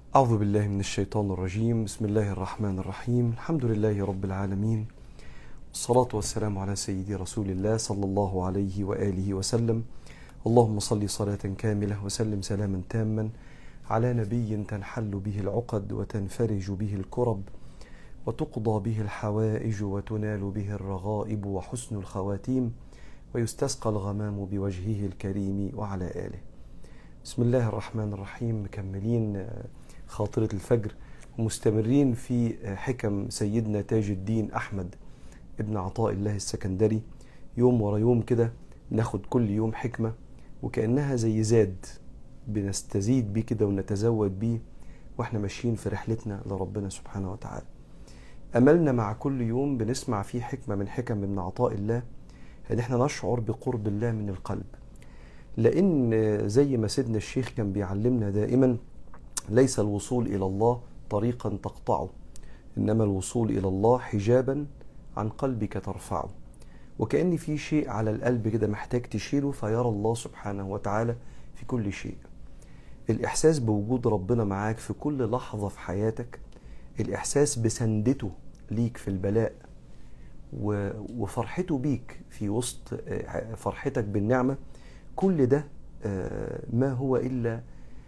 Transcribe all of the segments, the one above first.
أعوذ بالله من الشيطان الرجيم بسم الله الرحمن الرحيم الحمد لله رب العالمين والصلاة والسلام على سيدي رسول الله صلى الله عليه وآله وسلم اللهم صل صلاة كاملة وسلم سلاما تاما على نبي تنحل به العقد وتنفرج به الكرب وتقضى به الحوائج وتنال به الرغائب وحسن الخواتيم ويستسقى الغمام بوجهه الكريم وعلى آله بسم الله الرحمن الرحيم مكملين خاطرة الفجر ومستمرين في حكم سيدنا تاج الدين أحمد ابن عطاء الله السكندري يوم ورا يوم كده ناخد كل يوم حكمة وكأنها زي زاد بنستزيد بيه كده ونتزود بيه واحنا ماشيين في رحلتنا لربنا سبحانه وتعالى أملنا مع كل يوم بنسمع فيه حكمة من حكم ابن عطاء الله ان احنا نشعر بقرب الله من القلب لأن زي ما سيدنا الشيخ كان بيعلمنا دائما ليس الوصول إلى الله طريقا تقطعه إنما الوصول إلى الله حجابا عن قلبك ترفعه وكأن في شيء على القلب كده محتاج تشيله فيرى الله سبحانه وتعالى في كل شيء الإحساس بوجود ربنا معاك في كل لحظة في حياتك الإحساس بسندته ليك في البلاء وفرحته بيك في وسط فرحتك بالنعمة كل ده ما هو إلا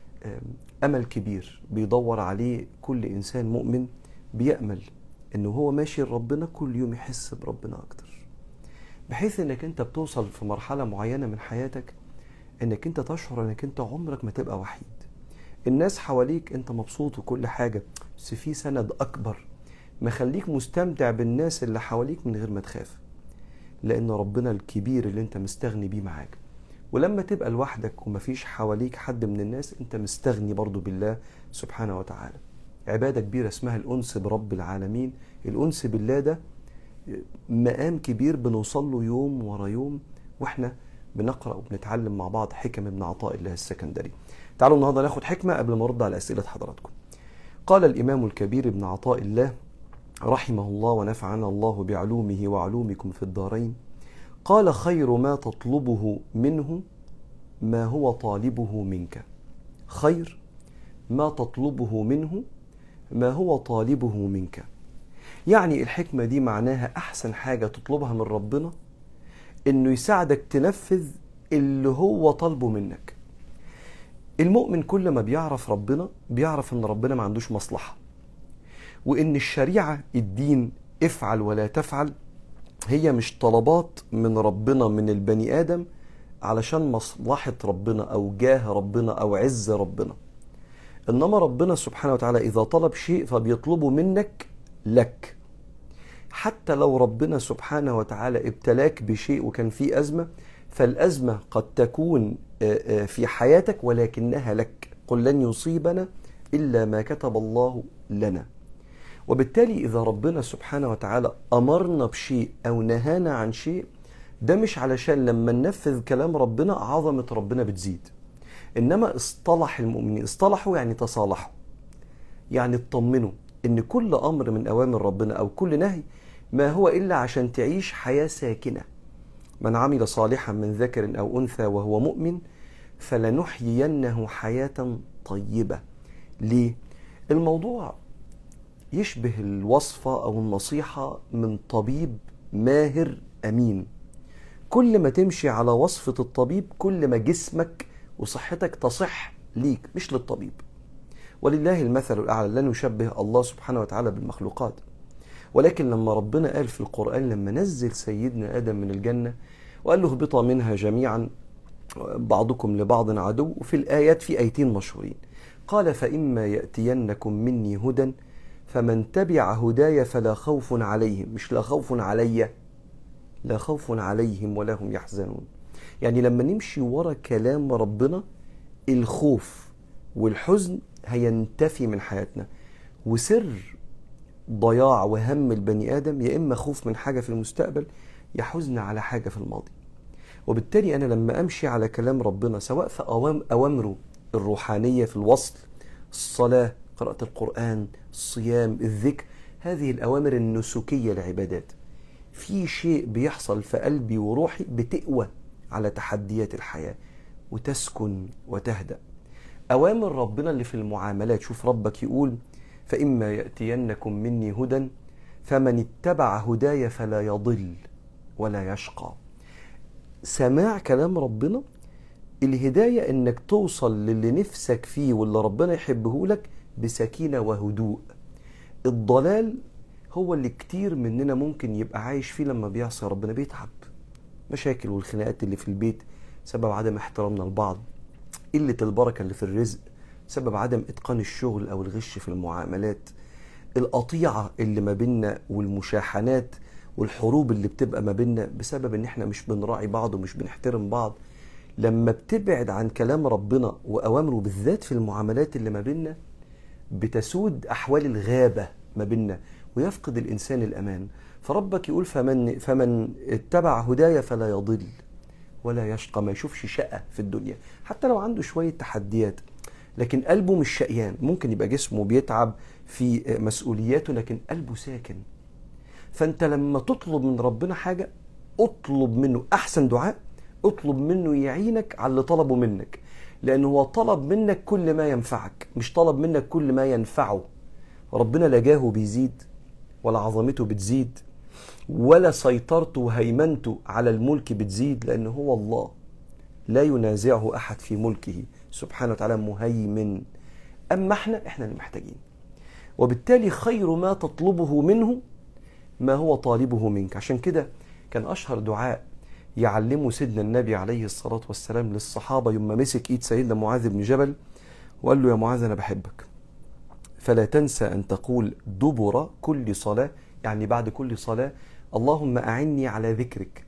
امل كبير بيدور عليه كل انسان مؤمن بيامل انه هو ماشي لربنا كل يوم يحس بربنا اكتر بحيث انك انت بتوصل في مرحله معينه من حياتك انك انت تشعر انك انت عمرك ما تبقى وحيد الناس حواليك انت مبسوط وكل حاجه بس في سند اكبر مخليك مستمتع بالناس اللي حواليك من غير ما تخاف لان ربنا الكبير اللي انت مستغني بيه معاك ولما تبقى لوحدك ومفيش حواليك حد من الناس انت مستغني برضو بالله سبحانه وتعالى عبادة كبيرة اسمها الأنس برب العالمين الأنس بالله ده مقام كبير بنوصل له يوم ورا يوم واحنا بنقرأ وبنتعلم مع بعض حكم ابن عطاء الله السكندري تعالوا النهاردة ناخد حكمة قبل ما أرد على أسئلة حضراتكم قال الإمام الكبير ابن عطاء الله رحمه الله ونفعنا الله بعلومه وعلومكم في الدارين قال خير ما تطلبه منه ما هو طالبه منك خير ما تطلبه منه ما هو طالبه منك يعني الحكمة دي معناها أحسن حاجة تطلبها من ربنا إنه يساعدك تنفذ اللي هو طالبه منك المؤمن كل ما بيعرف ربنا بيعرف إن ربنا ما عندوش مصلحة وإن الشريعة الدين افعل ولا تفعل هي مش طلبات من ربنا من البني ادم علشان مصلحه ربنا او جاه ربنا او عز ربنا انما ربنا سبحانه وتعالى اذا طلب شيء فبيطلبه منك لك حتى لو ربنا سبحانه وتعالى ابتلاك بشيء وكان فيه ازمه فالازمه قد تكون في حياتك ولكنها لك قل لن يصيبنا الا ما كتب الله لنا وبالتالي إذا ربنا سبحانه وتعالى أمرنا بشيء أو نهانا عن شيء ده مش علشان لما ننفذ كلام ربنا عظمة ربنا بتزيد إنما اصطلح المؤمنين اصطلحوا يعني تصالحوا يعني اطمنوا إن كل أمر من أوامر ربنا أو كل نهي ما هو إلا عشان تعيش حياة ساكنة من عمل صالحا من ذكر أو أنثى وهو مؤمن فلنحيينه حياة طيبة ليه؟ الموضوع يشبه الوصفة أو النصيحة من طبيب ماهر أمين كل ما تمشي على وصفة الطبيب كل ما جسمك وصحتك تصح ليك مش للطبيب ولله المثل الأعلى لا نشبه الله سبحانه وتعالى بالمخلوقات ولكن لما ربنا قال في القرآن لما نزل سيدنا آدم من الجنة وقال له اهبطا منها جميعا بعضكم لبعض عدو وفي الآيات في آيتين مشهورين قال فإما يأتينكم مني هدى فمن تبع هداي فلا خوف عليهم مش لا خوف علي لا خوف عليهم ولا هم يحزنون يعني لما نمشي ورا كلام ربنا الخوف والحزن هينتفي من حياتنا وسر ضياع وهم البني ادم يا اما خوف من حاجه في المستقبل يا حزن على حاجه في الماضي وبالتالي انا لما امشي على كلام ربنا سواء في أوام اوامره الروحانيه في الوصل الصلاه قراءة القرآن الصيام الذكر هذه الأوامر النسكية لعبادات في شيء بيحصل في قلبي وروحي بتقوى على تحديات الحياة وتسكن وتهدأ أوامر ربنا اللي في المعاملات شوف ربك يقول فإما يأتينكم مني هدى فمن اتبع هداي فلا يضل ولا يشقى سماع كلام ربنا الهداية انك توصل للي نفسك فيه واللي ربنا يحبه لك بسكينة وهدوء الضلال هو اللي كتير مننا ممكن يبقى عايش فيه لما بيعصي ربنا بيتعب مشاكل والخناقات اللي في البيت سبب عدم احترامنا لبعض قلة البركة اللي في الرزق سبب عدم إتقان الشغل أو الغش في المعاملات القطيعة اللي ما بيننا والمشاحنات والحروب اللي بتبقى ما بيننا بسبب ان احنا مش بنراعي بعض ومش بنحترم بعض لما بتبعد عن كلام ربنا وأوامره بالذات في المعاملات اللي ما بيننا بتسود أحوال الغابة ما بيننا ويفقد الإنسان الأمان فربك يقول فمن, فمن اتبع هدايا فلا يضل ولا يشقى ما يشوفش شقة في الدنيا حتى لو عنده شوية تحديات لكن قلبه مش شقيان ممكن يبقى جسمه بيتعب في مسؤولياته لكن قلبه ساكن فانت لما تطلب من ربنا حاجة اطلب منه احسن دعاء اطلب منه يعينك على اللي طلبه منك لان هو طلب منك كل ما ينفعك مش طلب منك كل ما ينفعه ربنا لا جاهه بيزيد ولا عظمته بتزيد ولا سيطرته وهيمنته على الملك بتزيد لان هو الله لا ينازعه احد في ملكه سبحانه وتعالى مهيمن اما احنا احنا اللي محتاجين وبالتالي خير ما تطلبه منه ما هو طالبه منك عشان كده كان اشهر دعاء يعلمه سيدنا النبي عليه الصلاه والسلام للصحابه يوم ما مسك ايد سيدنا معاذ بن جبل وقال له يا معاذ انا بحبك فلا تنسى ان تقول دبر كل صلاه يعني بعد كل صلاه اللهم اعني على ذكرك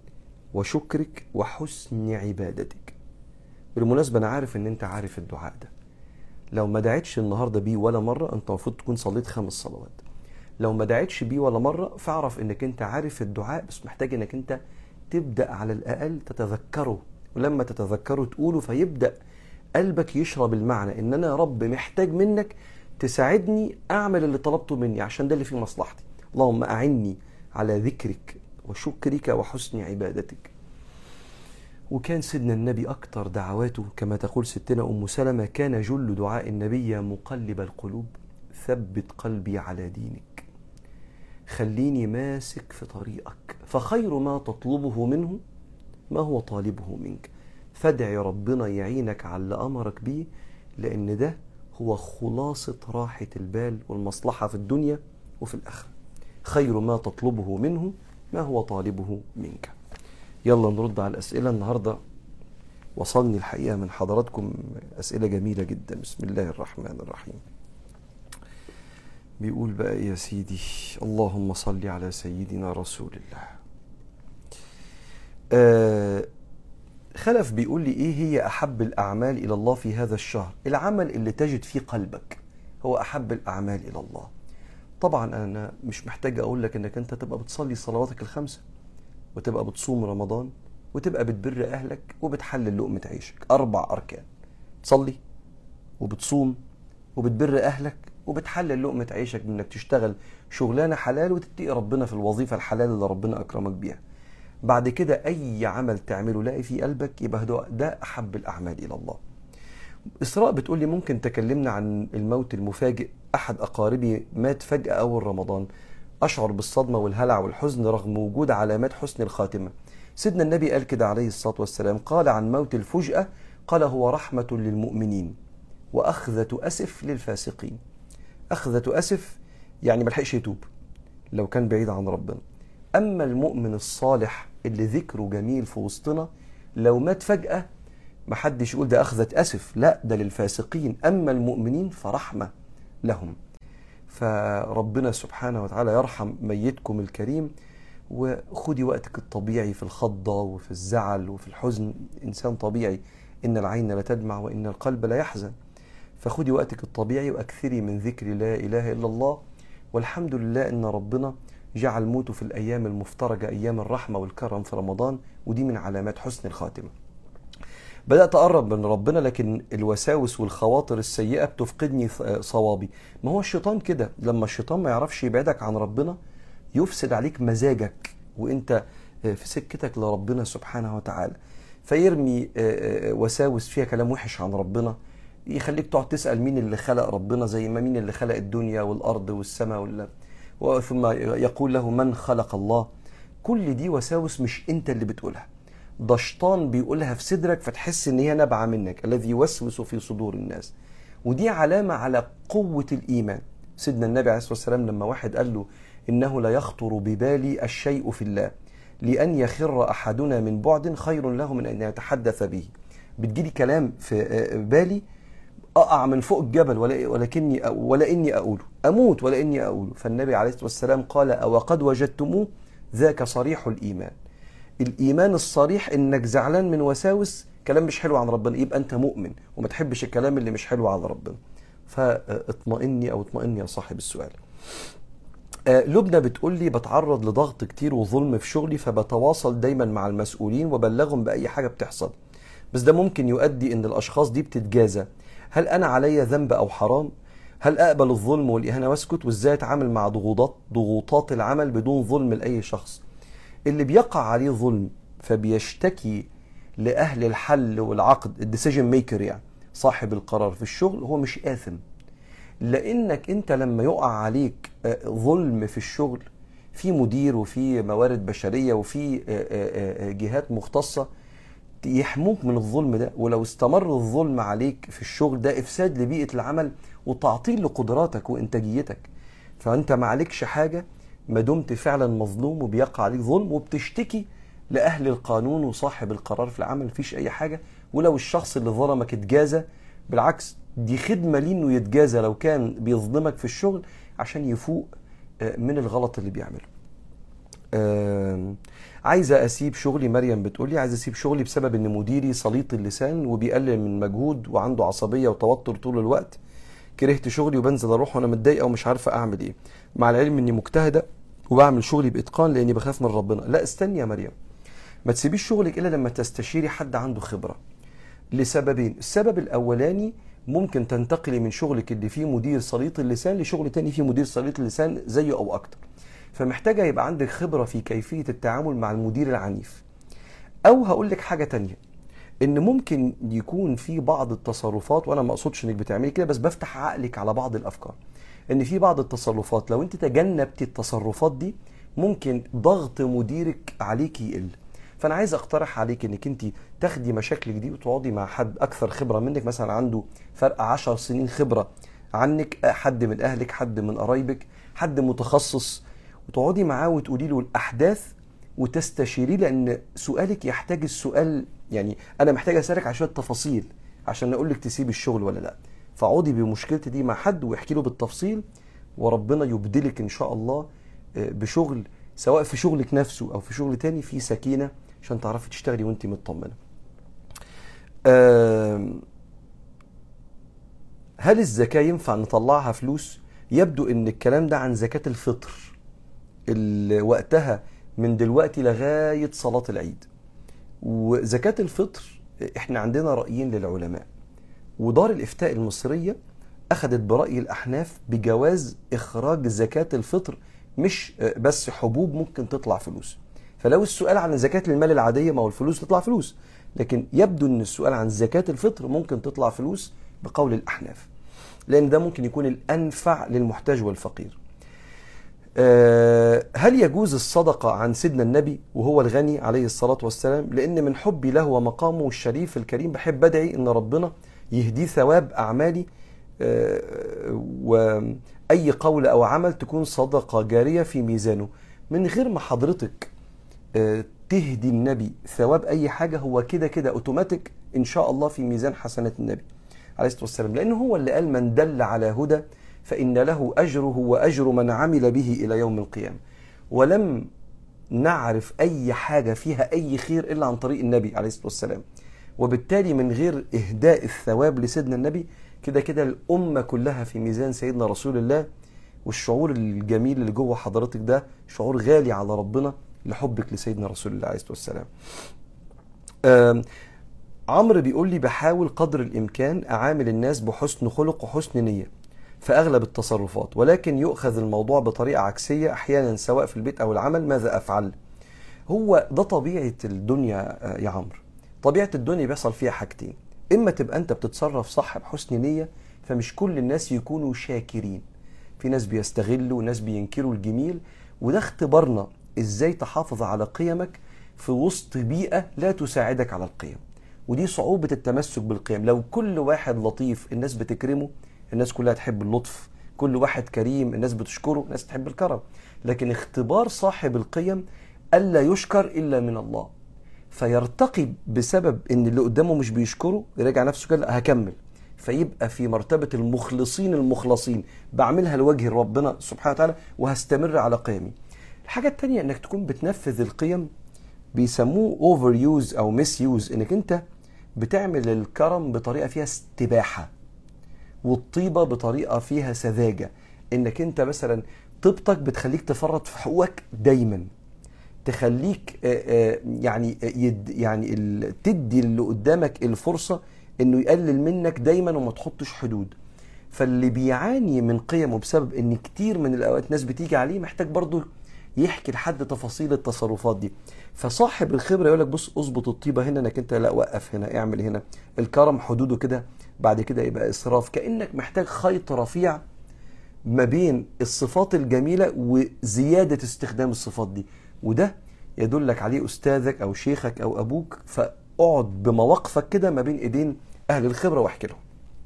وشكرك وحسن عبادتك بالمناسبه انا عارف ان انت عارف الدعاء ده لو ما دعيتش النهارده بيه ولا مره انت المفروض تكون صليت خمس صلوات لو ما دعيتش بيه ولا مره فاعرف انك انت عارف الدعاء بس محتاج انك انت تبدا على الاقل تتذكره ولما تتذكره تقوله فيبدا قلبك يشرب المعنى ان انا يا رب محتاج منك تساعدني اعمل اللي طلبته مني عشان ده اللي في مصلحتي اللهم اعني على ذكرك وشكرك وحسن عبادتك وكان سيدنا النبي أكثر دعواته كما تقول ستنا أم سلمة كان جل دعاء النبي يا مقلب القلوب ثبت قلبي على دينك خليني ماسك في طريقك فخير ما تطلبه منه ما هو طالبه منك فادعي ربنا يعينك على اللي أمرك بيه لأن ده هو خلاصة راحة البال والمصلحة في الدنيا وفي الآخرة خير ما تطلبه منه ما هو طالبه منك يلا نرد على الأسئلة النهاردة وصلني الحقيقة من حضراتكم أسئلة جميلة جدا بسم الله الرحمن الرحيم بيقول بقى يا سيدي اللهم صل على سيدنا رسول الله آه خلف بيقول لي ايه هي احب الاعمال الى الله في هذا الشهر العمل اللي تجد فيه قلبك هو احب الاعمال الى الله طبعا انا مش محتاج اقول لك انك انت تبقى بتصلي صلواتك الخمسه وتبقى بتصوم رمضان وتبقى بتبر اهلك وبتحلل لقمه عيشك اربع اركان تصلي وبتصوم وبتبر اهلك وبتحلل لقمه عيشك بانك تشتغل شغلانه حلال وتتقي ربنا في الوظيفه الحلال اللي ربنا اكرمك بيها بعد كده اي عمل تعمله لاقي في قلبك يبقى ده احب الاعمال الى الله اسراء بتقول لي ممكن تكلمنا عن الموت المفاجئ احد اقاربي مات فجاه اول رمضان اشعر بالصدمه والهلع والحزن رغم وجود علامات حسن الخاتمه سيدنا النبي قال كده عليه الصلاه والسلام قال عن موت الفجاه قال هو رحمه للمؤمنين واخذه اسف للفاسقين اخذه اسف يعني ملحقش يتوب لو كان بعيد عن ربنا اما المؤمن الصالح اللي ذكره جميل في وسطنا لو مات فجاه محدش يقول ده أخذت أسف لا ده للفاسقين أما المؤمنين فرحمة لهم فربنا سبحانه وتعالى يرحم ميتكم الكريم وخدي وقتك الطبيعي في الخضة وفي الزعل وفي الحزن إنسان طبيعي إن العين لا تدمع وإن القلب لا يحزن فخدي وقتك الطبيعي وأكثري من ذكر لا إله إلا الله والحمد لله إن ربنا جعل موته في الأيام المفترجة أيام الرحمة والكرم في رمضان ودي من علامات حسن الخاتمة بدأت أقرب من ربنا لكن الوساوس والخواطر السيئة بتفقدني صوابي ما هو الشيطان كده لما الشيطان ما يعرفش يبعدك عن ربنا يفسد عليك مزاجك وانت في سكتك لربنا سبحانه وتعالى فيرمي وساوس فيها كلام وحش عن ربنا يخليك تقعد تسال مين اللي خلق ربنا زي ما مين اللي خلق الدنيا والارض والسماء ولا ثم يقول له من خلق الله كل دي وساوس مش انت اللي بتقولها ده شيطان بيقولها في صدرك فتحس ان هي نابعه منك الذي يوسوس في صدور الناس ودي علامه على قوه الايمان سيدنا النبي عليه الصلاه والسلام لما واحد قال له انه لا يخطر ببالي الشيء في الله لان يخر احدنا من بعد خير له من ان يتحدث به بتجيلي كلام في بالي اقع من فوق الجبل ولا ولكني ولا اني اقوله اموت ولا اني اقوله فالنبي عليه الصلاه والسلام قال او قد وجدتموه ذاك صريح الايمان الايمان الصريح انك زعلان من وساوس كلام مش حلو عن ربنا يبقى انت مؤمن وما تحبش الكلام اللي مش حلو عن ربنا فاطمئني او اطمئني يا صاحب السؤال لبنى بتقول لي بتعرض لضغط كتير وظلم في شغلي فبتواصل دايما مع المسؤولين وبلغهم باي حاجه بتحصل بس ده ممكن يؤدي ان الاشخاص دي بتتجازى هل انا علي ذنب او حرام هل اقبل الظلم والاهانه واسكت وازاي اتعامل مع ضغوطات ضغوطات العمل بدون ظلم لاي شخص اللي بيقع عليه ظلم فبيشتكي لاهل الحل والعقد الديسيجن ميكر يعني صاحب القرار في الشغل هو مش آثم لانك انت لما يقع عليك ظلم في الشغل في مدير وفي موارد بشريه وفي جهات مختصه يحموك من الظلم ده ولو استمر الظلم عليك في الشغل ده افساد لبيئه العمل وتعطيل لقدراتك وانتاجيتك فانت ما عليكش حاجه ما دمت فعلا مظلوم وبيقع عليك ظلم وبتشتكي لاهل القانون وصاحب القرار في العمل مفيش اي حاجه ولو الشخص اللي ظلمك اتجازى بالعكس دي خدمه ليه انه يتجازى لو كان بيظلمك في الشغل عشان يفوق من الغلط اللي بيعمله عايزه اسيب شغلي مريم بتقولي عايزه اسيب شغلي بسبب ان مديري سليط اللسان وبيقلل من مجهود وعنده عصبيه وتوتر طول الوقت كرهت شغلي وبنزل اروح وانا متضايقه ومش عارفه اعمل ايه مع العلم اني مجتهده وبعمل شغلي باتقان لاني بخاف من ربنا لا استني يا مريم ما تسيبيش شغلك الا لما تستشيري حد عنده خبره لسببين السبب الاولاني ممكن تنتقلي من شغلك اللي فيه مدير سليط اللسان لشغل تاني فيه مدير سليط اللسان زيه او اكتر فمحتاجه يبقى عندك خبره في كيفيه التعامل مع المدير العنيف او هقول لك حاجه تانية ان ممكن يكون في بعض التصرفات وانا ما اقصدش انك بتعملي كده بس بفتح عقلك على بعض الافكار ان في بعض التصرفات لو انت تجنبتي التصرفات دي ممكن ضغط مديرك عليك يقل فانا عايز اقترح عليك انك انت تاخدي مشاكلك دي وتقعدي مع حد اكثر خبره منك مثلا عنده فرق عشر سنين خبره عنك حد من اهلك حد من قرايبك حد متخصص وتقعدي معاه وتقولي له الاحداث وتستشيريه لان سؤالك يحتاج السؤال يعني انا محتاج اسالك على شويه تفاصيل عشان اقول لك تسيب الشغل ولا لا فاقعدي بمشكلتي دي مع حد واحكي له بالتفصيل وربنا يبدلك ان شاء الله بشغل سواء في شغلك نفسه او في شغل تاني في سكينه عشان تعرفي تشتغلي وانت مطمنه هل الزكاه ينفع نطلعها فلوس يبدو ان الكلام ده عن زكاه الفطر اللي وقتها من دلوقتي لغايه صلاه العيد وزكاه الفطر احنا عندنا رايين للعلماء ودار الافتاء المصريه اخذت براي الاحناف بجواز اخراج زكاه الفطر مش بس حبوب ممكن تطلع فلوس فلو السؤال عن زكاه المال العاديه ما هو الفلوس تطلع فلوس لكن يبدو ان السؤال عن زكاه الفطر ممكن تطلع فلوس بقول الاحناف لان ده ممكن يكون الانفع للمحتاج والفقير هل يجوز الصدقة عن سيدنا النبي وهو الغني عليه الصلاة والسلام لأن من حبي له ومقامه الشريف الكريم بحب أدعي أن ربنا يهديه ثواب أعمالي وأي قول أو عمل تكون صدقة جارية في ميزانه من غير ما حضرتك تهدي النبي ثواب أي حاجة هو كده كده أوتوماتيك إن شاء الله في ميزان حسنات النبي عليه الصلاة والسلام لأنه هو اللي قال من دل على هدى فإن له أجره وأجر من عمل به إلى يوم القيامة ولم نعرف أي حاجة فيها أي خير إلا عن طريق النبي عليه الصلاة والسلام وبالتالي من غير إهداء الثواب لسيدنا النبي كده كده الأمة كلها في ميزان سيدنا رسول الله والشعور الجميل اللي جوه حضرتك ده شعور غالي على ربنا لحبك لسيدنا رسول الله عليه الصلاة والسلام عمرو بيقول لي بحاول قدر الإمكان أعامل الناس بحسن خلق وحسن نية في أغلب التصرفات ولكن يؤخذ الموضوع بطريقة عكسية أحيانا سواء في البيت أو العمل ماذا أفعل هو ده طبيعة الدنيا يا عمرو طبيعة الدنيا بيحصل فيها حاجتين اما تبقى انت بتتصرف صح بحسن نيه فمش كل الناس يكونوا شاكرين في ناس بيستغلوا وناس بينكروا الجميل وده اختبارنا ازاي تحافظ على قيمك في وسط بيئه لا تساعدك على القيم ودي صعوبه التمسك بالقيم لو كل واحد لطيف الناس بتكرمه الناس كلها تحب اللطف كل واحد كريم الناس بتشكره الناس تحب الكرم لكن اختبار صاحب القيم الا يشكر الا من الله فيرتقي بسبب ان اللي قدامه مش بيشكره يراجع نفسه كده لا هكمل فيبقى في مرتبة المخلصين المخلصين بعملها لوجه ربنا سبحانه وتعالى وهستمر على قيمي الحاجة التانية انك تكون بتنفذ القيم بيسموه اوفر يوز او مس يوز انك انت بتعمل الكرم بطريقة فيها استباحة والطيبة بطريقة فيها سذاجة انك انت مثلا طيبتك بتخليك تفرط في حقوقك دايما تخليك آه، آه، يعني آه، يد يعني ال- تدي اللي قدامك الفرصة انه يقلل منك دايما وما تحطش حدود فاللي بيعاني من قيمه بسبب ان كتير من الاوقات ناس بتيجي عليه محتاج برضه يحكي لحد تفاصيل التصرفات دي فصاحب الخبره يقول لك بص اظبط الطيبه هنا انك انت لا وقف هنا اعمل هنا الكرم حدوده كده بعد كده يبقى اسراف كانك محتاج خيط رفيع ما بين الصفات الجميله وزياده استخدام الصفات دي وده يدلك عليه استاذك او شيخك او ابوك فاقعد بمواقفك كده ما بين ايدين اهل الخبره واحكي لهم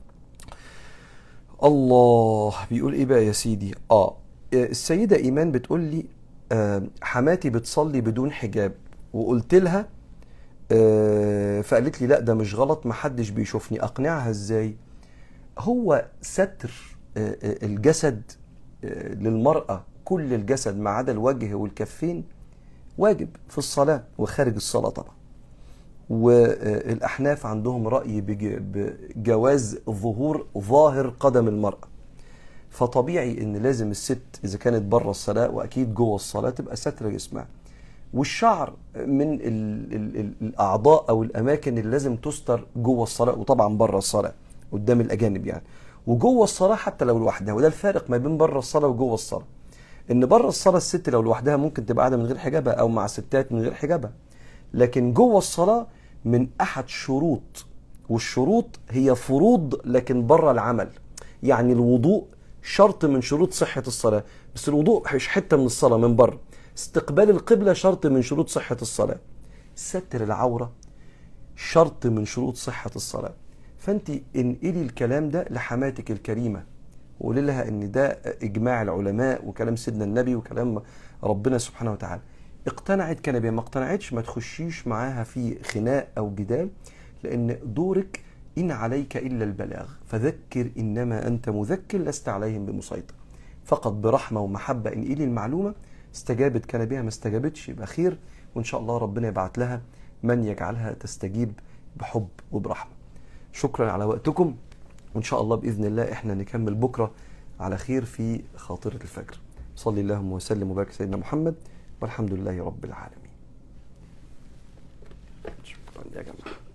الله بيقول ايه بقى يا سيدي اه السيده ايمان بتقول لي آه، حماتي بتصلي بدون حجاب وقلت لها آه، فقالت لي لا ده مش غلط محدش بيشوفني اقنعها ازاي هو ستر آه، آه، الجسد آه، للمرأة كل الجسد ما عدا الوجه والكفين واجب في الصلاة وخارج الصلاة طبعا والأحناف عندهم رأي بج- بجواز ظهور ظاهر قدم المرأة فطبيعي ان لازم الست اذا كانت بره الصلاه واكيد جوه الصلاه تبقى ستر جسمها والشعر من ال ال ال الاعضاء او الاماكن اللي لازم تستر جوه الصلاه وطبعا بره الصلاه قدام الاجانب يعني وجوه الصلاه حتى لو لوحدها وده الفارق ما بين بره الصلاه وجوه الصلاه ان بره الصلاه الست لو لوحدها ممكن تبقى قاعده من غير حجابها او مع ستات من غير حجابها لكن جوه الصلاه من احد شروط والشروط هي فروض لكن بره العمل يعني الوضوء شرط من شروط صحة الصلاة بس الوضوء مش حتة من الصلاة من بره استقبال القبلة شرط من شروط صحة الصلاة ستر العورة شرط من شروط صحة الصلاة فانت انقلي الكلام ده لحماتك الكريمة وقولي لها ان ده اجماع العلماء وكلام سيدنا النبي وكلام ربنا سبحانه وتعالى اقتنعت كان بها ما اقتنعتش ما تخشيش معاها في خناق او جدال لان دورك ان عليك الا البلاغ فذكر انما انت مذكر لست عليهم بمسيطر فقط برحمه ومحبه انقلي المعلومه استجابت كان بها ما استجابتش يبقى خير وان شاء الله ربنا يبعت لها من يجعلها تستجيب بحب وبرحمه شكرا على وقتكم وان شاء الله باذن الله احنا نكمل بكره على خير في خاطره الفجر صلي اللهم وسلم وبارك على سيدنا محمد والحمد لله رب العالمين شكرا يا جماعه